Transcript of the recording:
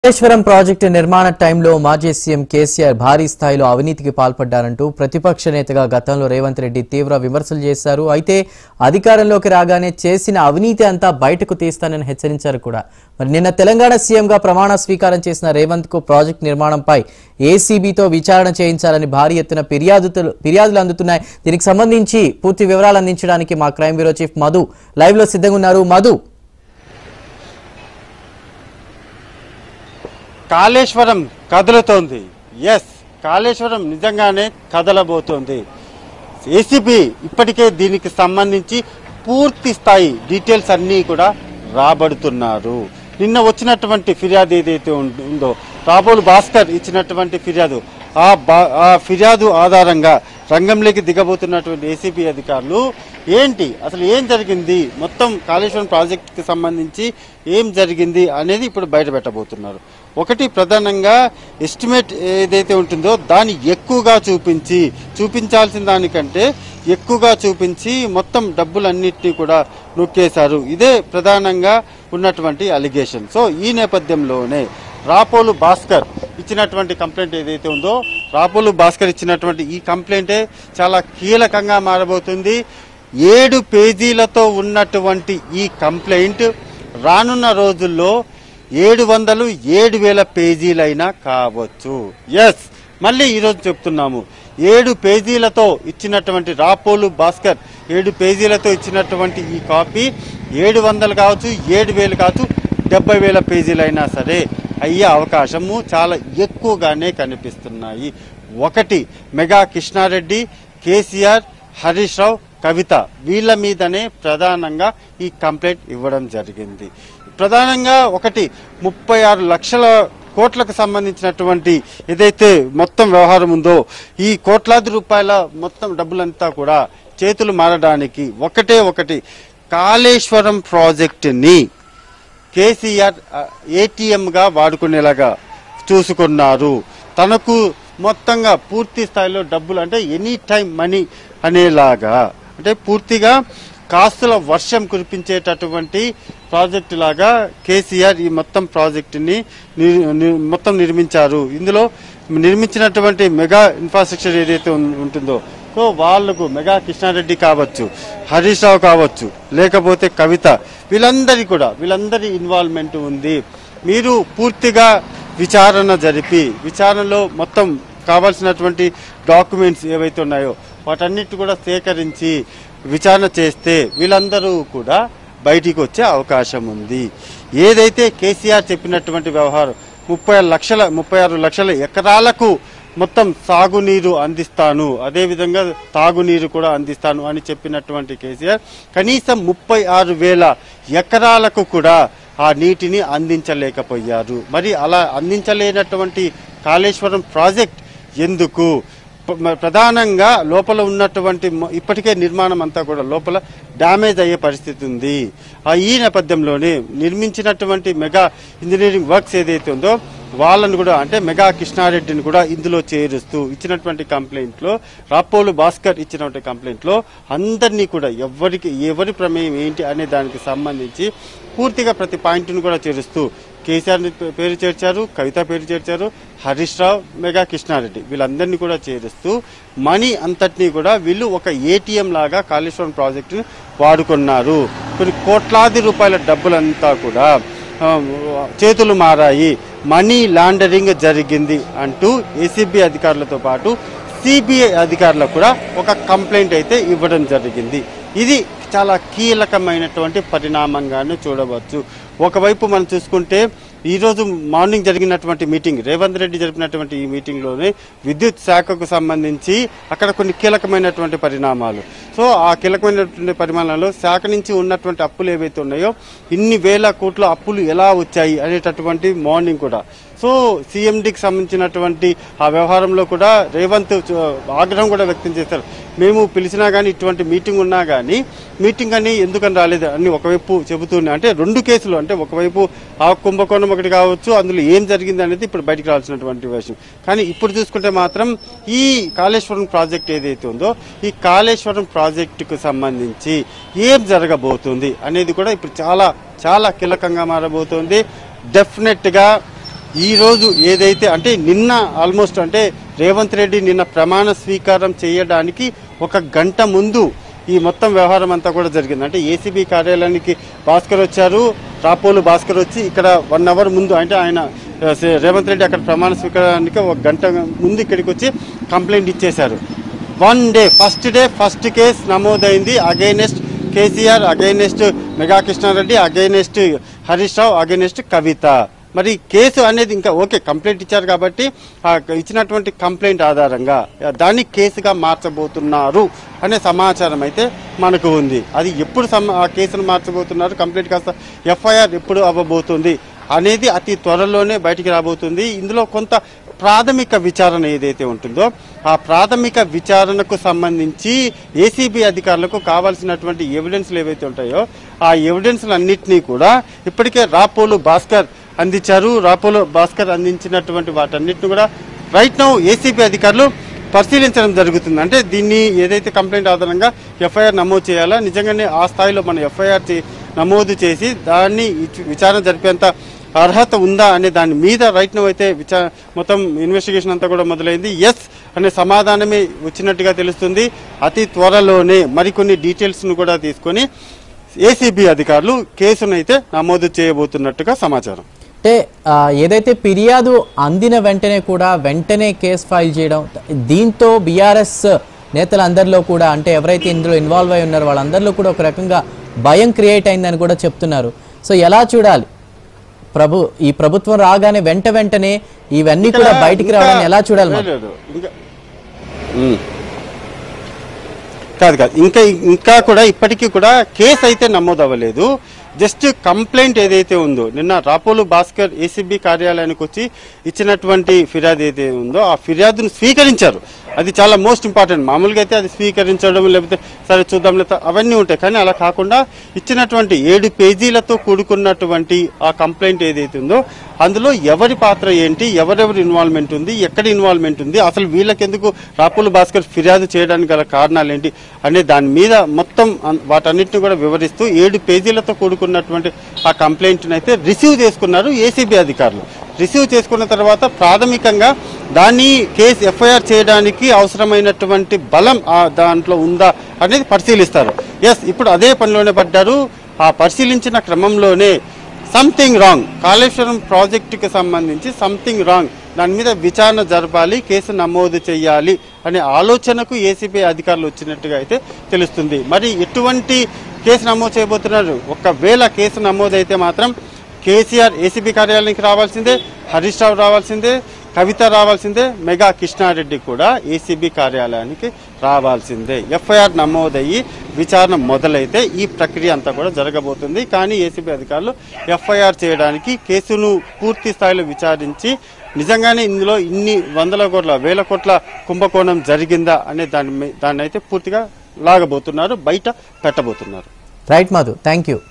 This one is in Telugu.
కాళేశ్వరం ప్రాజెక్టు నిర్మాణ టైంలో మాజీ సీఎం కేసీఆర్ భారీ స్థాయిలో అవినీతికి పాల్పడ్డారంటూ ప్రతిపక్ష నేతగా గతంలో రేవంత్ రెడ్డి తీవ్ర విమర్శలు చేశారు అయితే అధికారంలోకి రాగానే చేసిన అవినీతి అంతా బయటకు తీస్తానని హెచ్చరించారు కూడా మరి నిన్న తెలంగాణ సీఎంగా ప్రమాణ స్వీకారం చేసిన రేవంత్ కు ప్రాజెక్టు నిర్మాణంపై ఏసీబీతో విచారణ చేయించాలని భారీ ఎత్తున ఫిర్యాదులు ఫిర్యాదులు అందుతున్నాయి దీనికి సంబంధించి పూర్తి వివరాలు అందించడానికి మా crime bureau chief Madhu live లో సిద్ధంగా ఉన్నారు మధు కాళేశ్వరం కదులుతోంది ఎస్ కాళేశ్వరం నిజంగానే కదలబోతోంది ఏసీబీ ఇప్పటికే దీనికి సంబంధించి పూర్తి స్థాయి డీటెయిల్స్ అన్నీ కూడా రాబడుతున్నారు నిన్న వచ్చినటువంటి ఫిర్యాదు ఏదైతే ఉం- ఉందో రాబోలు భాస్కర్ ఇచ్చినటువంటి ఫిర్యాదు ఆ బా ఆ ఫిర్యాదు ఆధారంగా రంగంలోకి దిగబోతున్నటువంటి ఏసీబీ అధికారులు ఏంటి అసలు ఏం జరిగింది మొత్తం కాళేశ్వరం ప్రాజెక్టుకి సంబంధించి ఏం జరిగింది అనేది ఇప్పుడు బయట పెట్టబోతున్నారు ఒకటి ప్రధానంగా ఎస్టిమేట్ ఏదైతే ఉంటుందో దాన్ని ఎక్కువగా చూపించి చూపించాల్సిన దానికంటే ఎక్కువగా చూపించి మొత్తం డబ్బులన్నింటినీ కూడా నొక్కేశారు ఇదే ప్రధానంగా ఉన్నటువంటి అలిగేషన్ సో ఈ నేపథ్యంలోనే రాపోలు భాస్కర్ ఇచ్చినటువంటి కంప్లైంట్ ఏదైతే ఉందో రాపోలు భాస్కర్ ఇచ్చినటువంటి ఈ కంప్లైంటే చాలా కీలకంగా మారబోతుంది ఏడు పేజీలతో ఉన్నటువంటి ఈ కంప్లైంట్ రానున్న రోజుల్లో ఏడు వందలు ఏడు వేల పేజీలైనా కావచ్చు ఎస్ మళ్ళీ ఈరోజు చెప్తున్నాము ఏడు పేజీలతో ఇచ్చినటువంటి రాపోలు భాస్కర్ ఏడు పేజీలతో ఇచ్చినటువంటి ఈ కాపీ ఏడు వందలు కావచ్చు ఏడు వేలు కావచ్చు డెబ్బై వేల పేజీలైనా సరే అయ్యే అవకాశము చాలా ఎక్కువగానే కనిపిస్తున్నాయి ఒకటి మెగా కృష్ణారెడ్డి కేసీఆర్ హరీష్ రావు కవిత వీళ్ళ మీదనే ప్రధానంగా ఈ కంప్లైంట్ ఇవ్వడం జరిగింది ప్రధానంగా ఒకటి ముప్పై ఆరు లక్షల కోట్లకు సంబంధించినటువంటి ఏదైతే మొత్తం వ్యవహారం ఉందో ఈ కోట్లాది రూపాయల మొత్తం డబ్బులంతా కూడా చేతులు మారడానికి ఒకటే ఒకటి కాళేశ్వరం ప్రాజెక్టుని కేసీఆర్ ఏటీఎంగా వాడుకునేలాగా చూసుకున్నారు తనకు మొత్తంగా పూర్తి స్థాయిలో డబ్బులు అంటే ఎనీ టైం మనీ అనేలాగా అంటే పూర్తిగా కాస్తుల వర్షం కురిపించేటటువంటి ప్రాజెక్టు లాగా కేసీఆర్ ఈ మొత్తం ప్రాజెక్టుని నిర్- ని- మొత్తం నిర్మించారు ఇందులో నిర్మించినటువంటి మెగా ఇన్ఫ్రాస్ట్రక్చర్ ఏదైతే ఉం- ఉంటుందో సో వాళ్లకు మెగా కృష్ణారెడ్డి కావచ్చు హరీష్ రావు కావచ్చు లేకపోతే కవిత వీళ్ళందరి కూడా వీళ్ళందరి ఇన్వాల్వ్మెంట్ ఉంది మీరు పూర్తిగా విచారణ జరిపి విచారణలో మొత్తం కావాల్సినటువంటి డాక్యుమెంట్స్ ఏవైతే ఉన్నాయో వాటన్నిటి కూడా సేకరించి విచారణ చేస్తే వీళ్ళందరూ కూడా బయటికి వచ్చే అవకాశం ఉంది ఏదైతే కేసీఆర్ చెప్పినటువంటి వ్యవహారం ముప్పై లక్షల ముప్పై ఆరు లక్షల ఎకరాలకు మొత్తం సాగునీరు అందిస్తాను అదేవిధంగా తాగునీరు కూడా అందిస్తాను అని చెప్పినటువంటి కేసీఆర్ కనీసం ముప్పై ఆరు వేల ఎకరాలకు కూడా ఆ నీటిని అందించలేకపోయారు మరి అలా అందించలేనటువంటి కాళేశ్వరం ప్రాజెక్ట్ ఎందుకు ప- మ- ప్రధానంగా లోపల ఉన్నటువంటి మొ- ఇప్పటికే నిర్మాణం అంతా కూడా లోపల డ్యామేజ్ అయ్యే పరిస్థితి ఉంది ఆ ఈ నేపథ్యంలోనే నిర్మించినటువంటి మెగా ఇంజనీరింగ్ వర్క్స్ ఏదైతే ఉందో వాళ్ళను కూడా అంటే మెగా కృష్ణారెడ్డిని కూడా ఇందులో చేరుస్తూ ఇచ్చినటువంటి కంప్లైంట్ లో రాపోలు భాస్కర్ ఇచ్చినటువంటి కంప్లైంట్ లో అందరినీ కూడా ఎవరికి ఎవరి ప్రమేయం ఏంటి అనే దానికి సంబంధించి పూర్తిగా ప్రతి పాయింట్ను కూడా చేరుస్తూ కేసీఆర్ పేరు చేర్చారు కవిత పేరు చేర్చారు హరీష్ రావు మెగా కృష్ణారెడ్డి వీళ్ళందరినీ కూడా చేరుస్తూ మనీ అంతటినీ కూడా వీళ్ళు ఒక ఏటీఎం లాగా కాళేశ్వరం ప్రాజెక్టుని వాడుకున్నారు కొన్ని కోట్లాది రూపాయల డబ్బులంతా కూడా ఆ, చేతులు మారాయి మనీ లాండరింగ్ జరిగింది అంటూ ఏసీబీ అధికారులతో పాటు సిబిఐ అధికారులకు కూడా ఒక కంప్లైంట్ అయితే ఇవ్వడం జరిగింది ఇది చాలా కీలకమైనటువంటి పరిణామంగానే చూడవచ్చు ఒకవైపు మనం చూసుకుంటే ఈ రోజు మార్నింగ్ జరిగినటువంటి మీటింగ్ రేవంత్ రెడ్డి జరిపినటువంటి ఈ మీటింగ్లోనే విద్యుత్ శాఖకు సంబంధించి అక్కడ కొన్ని కీలకమైనటువంటి పరిణామాలు సో ఆ కీలకమైనటువంటి పరిమాణాల్లో శాఖ నుంచి ఉన్నటువంటి అప్పులు ఏవైతే ఉన్నాయో ఇన్ని వేల కోట్ల అప్పులు ఎలా వచ్చాయి అనేటటువంటి మార్నింగ్ కూడా సో సీఎండీకి సంబంధించినటువంటి ఆ వ్యవహారంలో కూడా రేవంత్ చ- ఆగ్రహం కూడా వ్యక్తం చేశారు మేము పిలిచినా కానీ ఇటువంటి మీటింగ్ ఉన్నా కానీ మీటింగ్ అని ఎందుకని రాలేదు అని ఒకవైపు చెబుతూనే అంటే రెండు కేసులు అంటే ఒకవైపు ఆ కుంభకోణం ఒకటి కావచ్చు అందులో ఏం జరిగింది అనేది ఇప్పుడు బయటికి రావాల్సినటువంటి విషయం కానీ ఇప్పుడు చూసుకుంటే మాత్రం ఈ కాళేశ్వరం ప్రాజెక్ట్ ఏదైతే ఉందో ఈ కాళేశ్వరం ప్రాజెక్టుకు సంబంధించి ఏం జరగబోతుంది అనేది కూడా ఇప్పుడు చాలా చాలా కీలకంగా మారబోతుంది డెఫినెట్ గా ఈ రోజు ఏదైతే అంటే నిన్న ఆల్మోస్ట్ అంటే రేవంత్ రెడ్డి నిన్న ప్రమాణ స్వీకారం చేయడానికి ఒక గంట ముందు ఈ మొత్తం వ్యవహారం అంతా కూడా జరిగింది అంటే ఏసీబీ కార్యాలయానికి భాస్కర్ వచ్చారు రాపోలు భాస్కర్ వచ్చి ఇక్కడ వన్ అవర్ ముందు అంటే ఆయన ఆ, సే- రేవంత్ రెడ్డి అక్కడ ప్రమాణ స్వీకారానికి ఒక గంట ముందు ఇక్కడికి వచ్చి కంప్లైంట్ ఇచ్చేశారు one day first day first కేసు నమోదైంది against KCR against Megha Krishna Reddy against Harish Rao against Kavitha మరి కేసు అనేది ఇంకా ఓకే కంప్లైంట్ ఇచ్చారు కాబట్టి ఆ ఇచ్చినటువంటి కంప్లైంట్ ఆధారంగా దాన్ని కేసుగా మార్చబోతున్నారు అనే సమాచారం అయితే మనకు ఉంది అది ఎప్పుడు సమ- ఆ కేసును మార్చబోతున్నారు కంప్లైంట్ కాస్త ఎఫ్ఐఆర్ ఎప్పుడు అవ్వబోతుంది అనేది అతి త్వరలోనే బయటికి రాబోతుంది ఇందులో కొంత ప్రాథమిక విచారణ ఏదైతే ఉంటుందో ఆ ప్రాథమిక విచారణకు సంబంధించి ఏసీబీ అధికారులకు కావాల్సినటువంటి ఎవిడెన్స్లు ఏవైతే ఉంటాయో ఆ ఎవిడెన్స్లు అన్నింటినీ కూడా ఇప్పటికే రాపోలు భాస్కర్ అందించారు రాపోలు భాస్కర్ అందించినటువంటి వాటన్నిటిని కూడా రైట్ నౌ ఏసీబీ అధికారులు పరిశీలించడం జరుగుతుంది అంటే దీన్ని ఏదైతే కంప్లైంట్ ఆధారంగా ఎఫ్ఐఆర్ నమోదు చేయాలా నిజంగానే ఆ స్థాయిలో మనం ఎఫ్ఐఆర్ నమోదు చేసి దాన్ని ఇచ్- విచారణ జరిపేంత అర్హత ఉందా అనే దాని మీద రైట్ నో అయితే విచార మొత్తం ఇన్వెస్టిగేషన్ అంతా కూడా మొదలైంది ఎస్ అనే సమాధానమే వచ్చినట్టుగా తెలుస్తుంది అతి త్వరలోనే మరికొన్ని డీటెయిల్స్ ను కూడా తీసుకొని ఏసీబీ అధికారులు కేసును అయితే నమోదు చేయబోతున్నట్టుగా సమాచారం అంటే ఆ, ఏదైతే ఫిర్యాదు అందిన వెంటనే కూడా వెంటనే కేసు ఫైల్ చేయడం దీంతో బీఆర్ఎస్ నేతలందరిలో కూడా అంటే ఎవరైతే ఇందులో ఇన్వాల్వ్ అయి ఉన్నారో వాళ్ళందరిలో కూడా ఒక రకంగా భయం క్రియేట్ అయిందని కూడా చెప్తున్నారు సో ఎలా చూడాలి ప్రభు ఈ ప్రభుత్వం రాగానే వెంట వెంటనే ఇవన్నీ కూడా బయటికి రావడాన్ని ఎలా చూడాలి మనం? లేదు, ఇంకా ఉమ్. కాదు కాదు ఇంకా ఇంకా కూడా ఇప్పటికీ కూడా కేసు అయితే నమోదు అవ్వలేదు జస్ట్ కంప్లైంట్ ఏదైతే ఉందో నిన్న రాపోలు భాస్కర్ ఏసీబీ కార్యాలయానికి వచ్చి ఇచ్చినటువంటి ఫిర్యాదు ఏదైతే ఉందో ఆ ఫిర్యాదును స్వీకరించారు అది చాలా మోస్ట్ ఇంపార్టెంట్ మామూలుగా అయితే అది స్వీకరించడం లేకపోతే సరే చూద్దాం లేదా అవన్నీ ఉంటాయి కానీ అలా కాకుండా ఇచ్చినటువంటి ఏడు పేజీలతో కూడుకున్నటువంటి ఆ కంప్లైంట్ ఏదైతే ఉందో అందులో ఎవరి పాత్ర ఏంటి ఎవరెవరి ఇన్వాల్వ్మెంట్ ఉంది ఎక్కడ ఇన్వాల్వ్మెంట్ ఉంది అసలు వీళ్ళకెందుకు రాపుల్ భాస్కర్ ఫిర్యాదు చేయడానికి గల కారణాలు ఏంటి అనే దాని మీద మొత్తం అన్- వాటన్నిటిని కూడా వివరిస్తూ ఏడు పేజీలతో కూడుకున్నటువంటి ఆ కంప్లైంట్ అయితే రిసీవ్ చేసుకున్నారు ఏసీబీ అధికారులు రిసీవ్ చేసుకున్న తర్వాత ప్రాథమికంగా దాన్ని కేసు ఎఫ్ఐఆర్ చేయడానికి అవసరమైనటువంటి బలం ఆ దాంట్లో ఉందా అనేది పరిశీలిస్తారు ఎస్ ఇప్పుడు అదే పనిలోనే పడ్డారు ఆ పరిశీలించిన క్రమంలోనే సంథింగ్ రాంగ్ కాళేశ్వరం ప్రాజెక్టుకి సంబంధించి సంథింగ్ రాంగ్ దాని మీద విచారణ జరపాలి కేసు నమోదు చేయాలి అనే ఆలోచనకు ఏసీబీ అధికారులు వచ్చినట్టుగా అయితే తెలుస్తుంది మరి ఎటువంటి కేసు నమోదు చేయబోతున్నారు ఒకవేళ కేసు నమోదైతే మాత్రం కేసీఆర్ ఏసీబీ కార్యాలయానికి రావాల్సిందే హరీష్ రావు రావాల్సిందే కవిత రావాల్సిందే మెగా కృష్ణారెడ్డి కూడా ఏసీబీ కార్యాలయానికి రావాల్సిందే ఎఫ్ఐఆర్ నమోదయ్యి విచారణ మొదలైతే ఈ ప్రక్రియ అంతా కూడా జరగబోతుంది కానీ ఏసీబీ అధికారులు ఎఫ్ఐఆర్ చేయడానికి కేసును పూర్తి స్థాయిలో విచారించి నిజంగానే ఇందులో ఇన్ని వందల కోట్ల వేల కోట్ల కుంభకోణం జరిగిందా అనే దాని మీ- దాన్ని అయితే పూర్తిగా లాగబోతున్నారు బయట పెట్టబోతున్నారు రైట్ మధు థ్యాంక్ యూ